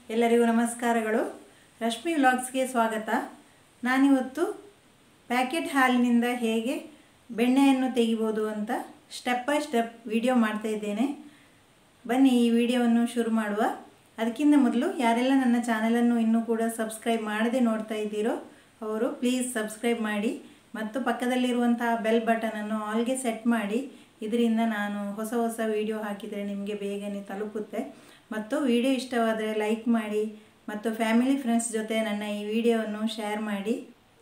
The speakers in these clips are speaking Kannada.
ಎಲ್ಲರಿಗೂ ನಮಸ್ಕಾರಗಳು ರಶ್ಮಿ ವ್ಲಾಗ್ಸ್ಗೆ ಸ್ವಾಗತ ನಾನಿವತ್ತು ಪ್ಯಾಕೆಟ್ ಹಾಲಿನಿಂದ ಹೇಗೆ ಬೆಣ್ಣೆಯನ್ನು ತೆಗಿಬೋದು ಅಂತ ಸ್ಟೆಪ್ ಬೈ ಸ್ಟೆಪ್ ವಿಡಿಯೋ ಮಾಡ್ತಾ ಇದ್ದೇನೆ ಬನ್ನಿ ಈ ವಿಡಿಯೋವನ್ನು ಶುರು ಮಾಡುವ ಅದಕ್ಕಿಂತ ಮೊದಲು ಯಾರೆಲ್ಲ ನನ್ನ ಚಾನಲನ್ನು ಇನ್ನೂ ಕೂಡ ಸಬ್ಸ್ಕ್ರೈಬ್ ಮಾಡದೆ ನೋಡ್ತಾ ಇದ್ದೀರೋ ಅವರು ಪ್ಲೀಸ್ ಸಬ್ಸ್ಕ್ರೈಬ್ ಮಾಡಿ ಮತ್ತು ಪಕ್ಕದಲ್ಲಿರುವಂತಹ ಬೆಲ್ ಬಟನನ್ನು ಆಲ್ಗೆ ಸೆಟ್ ಮಾಡಿ ಇದರಿಂದ ನಾನು ಹೊಸ ಹೊಸ ವಿಡಿಯೋ ಹಾಕಿದರೆ ನಿಮಗೆ ಬೇಗನೆ ತಲುಪುತ್ತೆ ಮತ್ತು ವಿಡಿಯೋ ಇಷ್ಟವಾದರೆ ಲೈಕ್ ಮಾಡಿ ಮತ್ತು ಫ್ಯಾಮಿಲಿ ಫ್ರೆಂಡ್ಸ್ ಜೊತೆ ನನ್ನ ಈ ವಿಡಿಯೋವನ್ನು ಶೇರ್ ಮಾಡಿ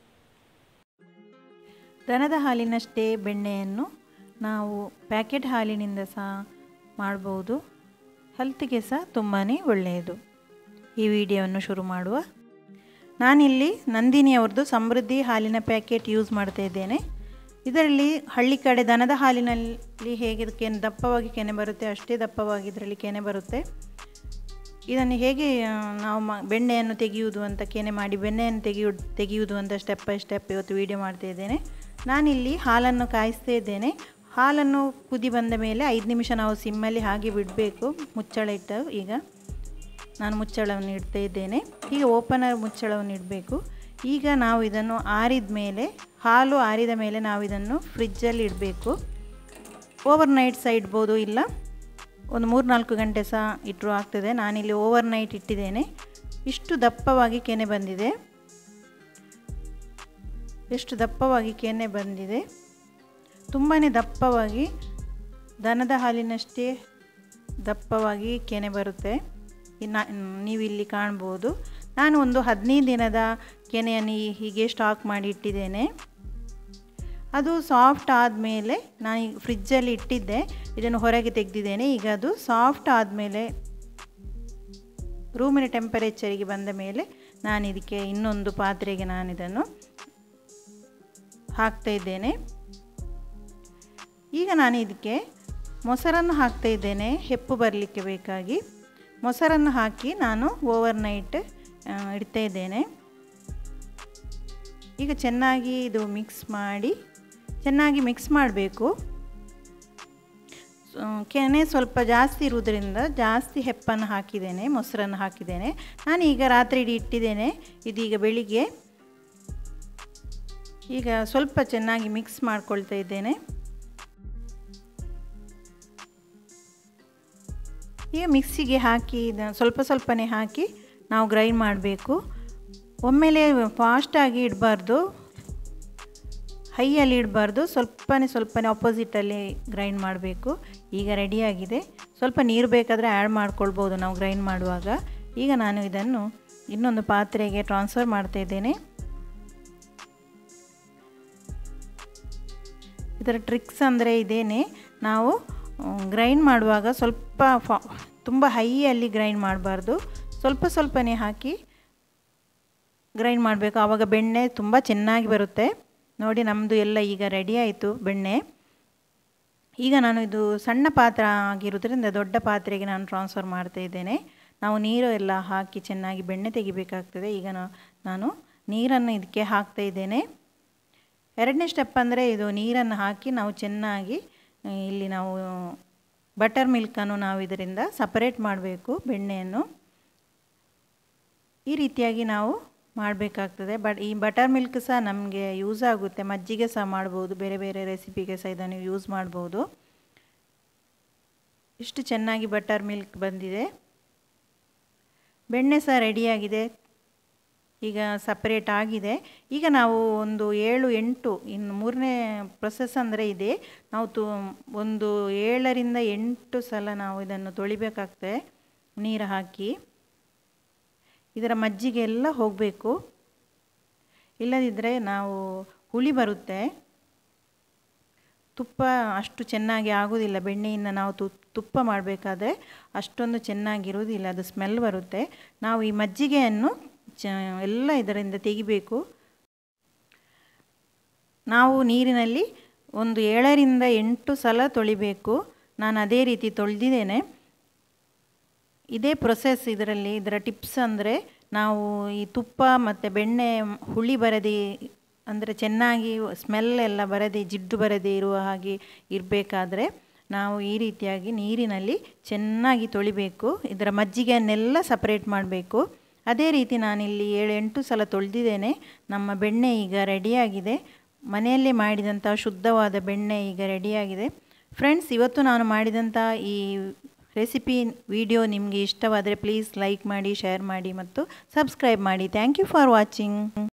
ದನದ ಹಾಲಿನಷ್ಟೇ ಬೆಣ್ಣೆಯನ್ನು ನಾವು ಪ್ಯಾಕೆಟ್ ಹಾಲಿನಿಂದ ಸಹ ಮಾಡ್ಬೋದು ಹೆಲ್ತ್ಗೆ ಸಹ ತುಂಬಾ ಒಳ್ಳೆಯದು ಈ ವಿಡಿಯೋವನ್ನು ಶುರು ಮಾಡುವ ನಾನಿಲ್ಲಿ ನಂದಿನಿ ಅವ್ರದ್ದು ಸಮೃದ್ಧಿ ಹಾಲಿನ ಪ್ಯಾಕೆಟ್ ಯೂಸ್ ಮಾಡ್ತಾ ಇದ್ದೇನೆ ಇದರಲ್ಲಿ ಹಳ್ಳಿ ಕಡೆ ದನದ ಹಾಲಿನಲ್ಲಿ ಹೇಗೆ ಕೆನೆ ದಪ್ಪವಾಗಿ ಕೆನೆ ಬರುತ್ತೆ ಅಷ್ಟೇ ದಪ್ಪವಾಗಿ ಇದರಲ್ಲಿ ಕೆನೆ ಬರುತ್ತೆ ಇದನ್ನು ಹೇಗೆ ಆ, ನಾವು ಮ ಬೆಣ್ಣೆಯನ್ನು ತೆಗೆಯುವುದು ಅಂತ ಕೆನೆ ಮಾಡಿ ಬೆಣ್ಣೆಯನ್ನು ತೆಗೆಯು ತೆಗೆಯುವುದು ಅಂತ ಸ್ಟೆಪ್ ಬೈ ಸ್ಟೆಪ್ ಇವತ್ತು ವೀಡಿಯೋ ಮಾಡ್ತಾ ಇದ್ದೇನೆ ನಾನಿಲ್ಲಿ ಹಾಲನ್ನು ಕಾಯಿಸ್ತಾ ಇದ್ದೇನೆ ಹಾಲನ್ನು ಕುದಿ ಬಂದ ಮೇಲೆ ಐದು ನಿಮಿಷ ನಾವು ಸಿಮ್ಮಲ್ಲಿ ಹಾಗೆ ಬಿಡಬೇಕು ಮುಚ್ಚಳ ಇಟ್ಟು ಈಗ ನಾನು ಮುಚ್ಚಳವನ್ನು ಇಡ್ತಾ ಇದ್ದೇನೆ ಈಗ ಓಪನರ್ ಮುಚ್ಚಳವನ್ನು ಇಡಬೇಕು ಈಗ ನಾವು ಇದನ್ನು ಆರಿದ ಮೇಲೆ ಹಾಲು ಆರಿದ ಮೇಲೆ ನಾವು ಇದನ್ನು ಫ್ರಿಜ್ಜಲ್ಲಿ ಇಡಬೇಕು ಓವರ್ ನೈಟ್ ಸಹ ಇಡ್ಬೋದು ಇಲ್ಲ ಒಂದು ಮೂರು ನಾಲ್ಕು ಗಂಟೆ ಸಹ ಇಟ್ಟರು ಆಗ್ತದೆ ನಾನಿಲ್ಲಿ ಓವರ್ ನೈಟ್ ಇಟ್ಟಿದ್ದೇನೆ ಇಷ್ಟು ದಪ್ಪವಾಗಿ ಕೆನೆ ಬಂದಿದೆ ಎಷ್ಟು ದಪ್ಪವಾಗಿ ಕೆನೆ ಬಂದಿದೆ ತುಂಬಾ ದಪ್ಪವಾಗಿ ದನದ ಹಾಲಿನಷ್ಟೇ ದಪ್ಪವಾಗಿ ಕೆನೆ ಬರುತ್ತೆ ಇನ್ನು ನೀವಿಲ್ಲಿ ಕಾಣ್ಬೋದು ನಾನು ಒಂದು ಹದಿನೈದು ದಿನದ ಕೆನೆಯನ್ನು ಈ- ಹೀಗೆ ಸ್ಟಾಕ್ ಮಾಡಿ ಇಟ್ಟಿದ್ದೇನೆ ಅದು ಸಾಫ್ಟ್ ಆದಮೇಲೆ ನಾನು ಈಗ ಫ್ರಿಜ್ಜಲ್ಲಿ ಇಟ್ಟಿದ್ದೆ ಇದನ್ನು ಹೊರಗೆ ತೆಗೆದಿದ್ದೇನೆ ಈಗ ಅದು ಸಾಫ್ಟ್ ಆದಮೇಲೆ ರೂಮಿನ ಟೆಂಪರೇಚರಿಗೆ ಬಂದ ಮೇಲೆ ನಾನು ಇದಕ್ಕೆ ಇನ್ನೊಂದು ಪಾತ್ರೆಗೆ ನಾನು ಇದನ್ನು ಹಾಕ್ತಾ ಇದ್ದೇನೆ ಈಗ ನಾನು ಇದಕ್ಕೆ ಮೊಸರನ್ನು ಹಾಕ್ತಾ ಇದ್ದೇನೆ ಹೆಪ್ಪು ಬರಲಿಕ್ಕೆ ಬೇಕಾಗಿ ಮೊಸರನ್ನು ಹಾಕಿ ನಾನು ಓವರ್ ನೈಟ್ ಇಡ್ತಾ ಇದ್ದೇನೆ ಈಗ ಚೆನ್ನಾಗಿ ಇದು ಮಿಕ್ಸ್ ಮಾಡಿ ಚೆನ್ನಾಗಿ ಮಿಕ್ಸ್ ಮಾಡಬೇಕು ಕೆನೆ ಸ್ವಲ್ಪ ಜಾಸ್ತಿ ಇರುವುದರಿಂದ ಜಾಸ್ತಿ ಹೆಪ್ಪನ್ನು ಹಾಕಿದ್ದೇನೆ ಮೊಸರನ್ನು ಹಾಕಿದ್ದೇನೆ ನಾನು ಈಗ ರಾತ್ರಿ ಇಡೀ ಇಟ್ಟಿದ್ದೇನೆ ಇದೀಗ ಬೆಳಿಗ್ಗೆ ಈಗ ಸ್ವಲ್ಪ ಚೆನ್ನಾಗಿ ಮಿಕ್ಸ್ ಮಾಡ್ಕೊಳ್ತಾ ಇದ್ದೇನೆ ಈಗ ಮಿಕ್ಸಿಗೆ ಹಾಕಿ ಇದನ್ನು ಸ್ವಲ್ಪ ಸ್ವಲ್ಪನೇ ಹಾಕಿ ನಾವು ಗ್ರೈಂಡ್ ಮಾಡಬೇಕು ಒಮ್ಮೆಲೆ ಫಾಸ್ಟಾಗಿ ಇಡಬಾರ್ದು ಹೈಯಲ್ಲಿ ಇಡಬಾರ್ದು ಸ್ವಲ್ಪನೇ ಸ್ವಲ್ಪನೇ ಆಪೋಸಿಟಲ್ಲಿ ಗ್ರೈಂಡ್ ಮಾಡಬೇಕು ಈಗ ರೆಡಿಯಾಗಿದೆ ಸ್ವಲ್ಪ ನೀರು ಬೇಕಾದರೆ ಆ್ಯಡ್ ಮಾಡ್ಕೊಳ್ಬೋದು ನಾವು ಗ್ರೈಂಡ್ ಮಾಡುವಾಗ ಈಗ ನಾನು ಇದನ್ನು ಇನ್ನೊಂದು ಪಾತ್ರೆಗೆ ಟ್ರಾನ್ಸ್ಫರ್ ಮಾಡ್ತಾ ಇದ್ದೇನೆ ಇದರ ಟ್ರಿಕ್ಸ್ ಅಂದರೆ ಇದೇನೆ ನಾವು ಗ್ರೈಂಡ್ ಮಾಡುವಾಗ ಸ್ವಲ್ಪ ಫಾ ತುಂಬ ಹೈಯಲ್ಲಿ ಗ್ರೈಂಡ್ ಮಾಡಬಾರ್ದು ಸ್ವಲ್ಪ ಸ್ವಲ್ಪನೇ ಹಾಕಿ ಗ್ರೈಂಡ್ ಮಾಡಬೇಕು ಆವಾಗ ಬೆಣ್ಣೆ ತುಂಬ ಚೆನ್ನಾಗಿ ಬರುತ್ತೆ ನೋಡಿ ನಮ್ಮದು ಎಲ್ಲ ಈಗ ರೆಡಿ ಆಯಿತು ಬೆಣ್ಣೆ ಈಗ ನಾನು ಇದು ಸಣ್ಣ ಪಾತ್ರ ಆಗಿರೋದ್ರಿಂದ ದೊಡ್ಡ ಪಾತ್ರೆಗೆ ನಾನು ಟ್ರಾನ್ಸ್ಫರ್ ಮಾಡ್ತಾ ಇದ್ದೇನೆ ನಾವು ನೀರು ಎಲ್ಲ ಹಾಕಿ ಚೆನ್ನಾಗಿ ಬೆಣ್ಣೆ ತೆಗಿಬೇಕಾಗ್ತದೆ ಈಗ ನಾನು ನೀರನ್ನು ಇದಕ್ಕೆ ಹಾಕ್ತಾ ಇದ್ದೇನೆ ಎರಡನೇ ಸ್ಟೆಪ್ ಅಂದರೆ ಇದು ನೀರನ್ನು ಹಾಕಿ ನಾವು ಚೆನ್ನಾಗಿ ಇಲ್ಲಿ ನಾವು ಬಟರ್ ಮಿಲ್ಕನ್ನು ನಾವು ಇದರಿಂದ ಸಪರೇಟ್ ಮಾಡಬೇಕು ಬೆಣ್ಣೆಯನ್ನು ಈ ರೀತಿಯಾಗಿ ನಾವು ಮಾಡಬೇಕಾಗ್ತದೆ ಬಟ್ ಈ ಬಟರ್ ಮಿಲ್ಕ್ ಸಹ ನಮಗೆ ಯೂಸ್ ಆಗುತ್ತೆ ಮಜ್ಜಿಗೆ ಸಹ ಮಾಡ್ಬೋದು ಬೇರೆ ಬೇರೆ ರೆಸಿಪಿಗೆ ಸಹ ಇದನ್ನು ಯೂಸ್ ಮಾಡ್ಬೋದು ಇಷ್ಟು ಚೆನ್ನಾಗಿ ಬಟರ್ ಮಿಲ್ಕ್ ಬಂದಿದೆ ಬೆಣ್ಣೆ ಸಹ ರೆಡಿಯಾಗಿದೆ ಈಗ ಸಪ್ರೇಟ್ ಆಗಿದೆ ಈಗ ನಾವು ಒಂದು ಏಳು ಎಂಟು ಇನ್ನು ಮೂರನೇ ಪ್ರೊಸೆಸ್ ಅಂದರೆ ಇದೆ ನಾವು ತು ಒಂದು ಏಳರಿಂದ ಎಂಟು ಸಲ ನಾವು ಇದನ್ನು ತೊಳಿಬೇಕಾಗ್ತದೆ ನೀರು ಹಾಕಿ ಇದರ ಮಜ್ಜಿಗೆ ಎಲ್ಲ ಹೋಗಬೇಕು ಇಲ್ಲದಿದ್ದರೆ ನಾವು ಹುಳಿ ಬರುತ್ತೆ ತುಪ್ಪ ಅಷ್ಟು ಚೆನ್ನಾಗಿ ಆಗೋದಿಲ್ಲ ಬೆಣ್ಣೆಯಿಂದ ನಾವು ತು ತುಪ್ಪ ಮಾಡಬೇಕಾದ್ರೆ ಅಷ್ಟೊಂದು ಚೆನ್ನಾಗಿರುವುದಿಲ್ಲ ಅದು ಸ್ಮೆಲ್ ಬರುತ್ತೆ ನಾವು ಈ ಮಜ್ಜಿಗೆಯನ್ನು ಚ ಎಲ್ಲ ಇದರಿಂದ ತೆಗಿಬೇಕು ನಾವು ನೀರಿನಲ್ಲಿ ಒಂದು ಏಳರಿಂದ ಎಂಟು ಸಲ ತೊಳಿಬೇಕು ನಾನು ಅದೇ ರೀತಿ ತೊಳೆದಿದ್ದೇನೆ ಇದೇ ಪ್ರೊಸೆಸ್ ಇದರಲ್ಲಿ ಇದರ ಟಿಪ್ಸ್ ಅಂದರೆ ನಾವು ಈ ತುಪ್ಪ ಮತ್ತು ಬೆಣ್ಣೆ ಹುಳಿ ಬರದೆ ಅಂದರೆ ಚೆನ್ನಾಗಿ ಸ್ಮೆಲ್ ಎಲ್ಲ ಬರದೆ ಜಿಡ್ಡು ಬರದೆ ಇರುವ ಹಾಗೆ ಇರಬೇಕಾದ್ರೆ ನಾವು ಈ ರೀತಿಯಾಗಿ ನೀರಿನಲ್ಲಿ ಚೆನ್ನಾಗಿ ತೊಳಿಬೇಕು ಇದರ ಮಜ್ಜಿಗೆಯನ್ನೆಲ್ಲ ಸಪ್ರೇಟ್ ಮಾಡಬೇಕು ಅದೇ ರೀತಿ ನಾನಿಲ್ಲಿ ಏಳು ಎಂಟು ಸಲ ತೊಳೆದಿದ್ದೇನೆ ನಮ್ಮ ಬೆಣ್ಣೆ ಈಗ ರೆಡಿಯಾಗಿದೆ ಮನೆಯಲ್ಲೇ ಮಾಡಿದಂಥ ಶುದ್ಧವಾದ ಬೆಣ್ಣೆ ಈಗ ರೆಡಿಯಾಗಿದೆ ಫ್ರೆಂಡ್ಸ್ ಇವತ್ತು ನಾನು ಮಾಡಿದಂಥ ಈ ರೆಸಿಪಿ ವಿಡಿಯೋ ನಿಮಗೆ ಇಷ್ಟವಾದರೆ ಪ್ಲೀಸ್ ಲೈಕ್ ಮಾಡಿ ಶೇರ್ ಮಾಡಿ ಮತ್ತು ಸಬ್ಸ್ಕ್ರೈಬ್ ಮಾಡಿ ಥ್ಯಾಂಕ್ ಯು ಫಾರ್ ವಾಚಿಂಗ್